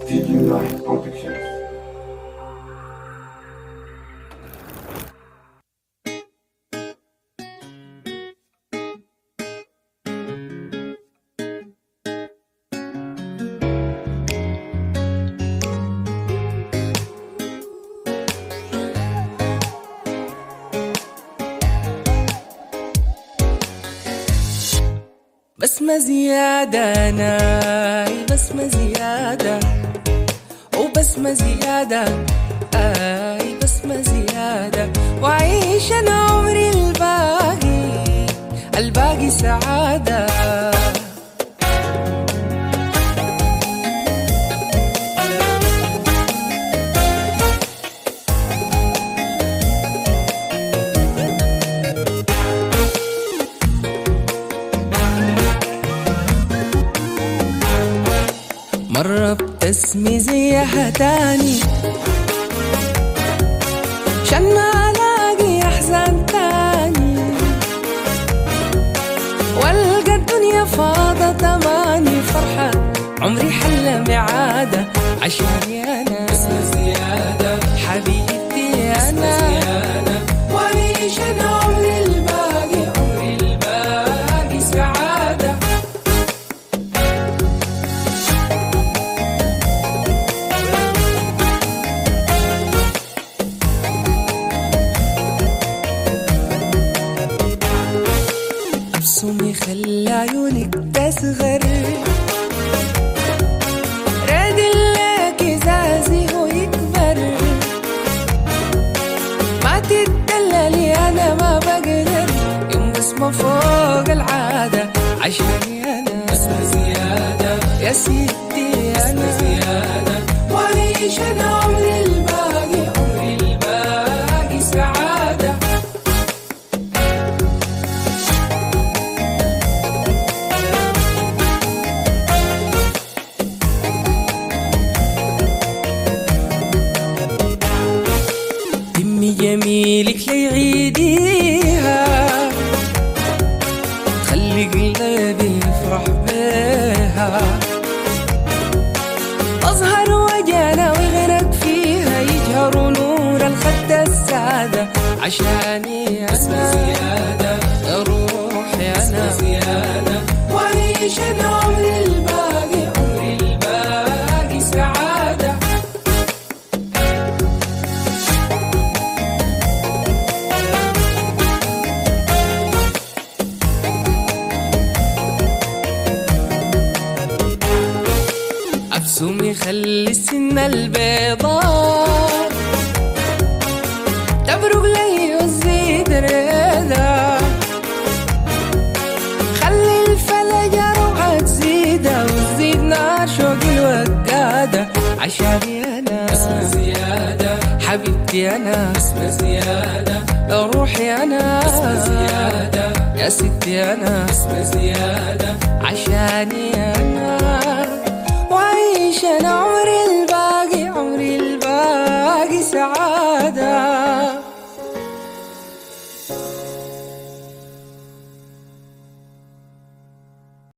Teaching Life Productions. بسمة زيادة ناي بسمة زيادة وبسمة زيادة آي بسمة زيادة وعيش أنا عمري الباقي الباقي سعادة مرة بتسمي زيها تاني عشان ما الاقي احزان تاني والقى الدنيا فاضة تماني فرحة عمري حلة معادة عشاني انا اسمها زيادة حبيبتي انا زيادة وعيش انا عمري الباقي عمري الباقي سعادة ابصمي خلى عيونك تصغر راد لك ازازي هو يكبر ما تتدللي انا ما بقدر يوم بسمة فوق العادة عشاني انا اسمة زيادة يا ستي انا زيادة وعيش انا عمري الباقي عمري الباقي سعادة دمي جميلك ليعيديها خلي قلبي يفرح بيها أظهر وجانا ويغرق فيها يجهر نور الخد السادة عشاني أنا زيادة روحي أنا زيادة وعيش أنا عمري الباقي عمري الباقي سعادة أبسم يخلي السن البيضاء تبرق لي وتزيد رضا خلي الفلج روعة تزيدها وتزيد نار شوق الوقادة عشاني أنا اسمة زيادة حبيبتي أنا اسمة زيادة روحي أنا اسمة زيادة يا ستي أنا اسمة زيادة عشاني أنا وعيش أنا عمري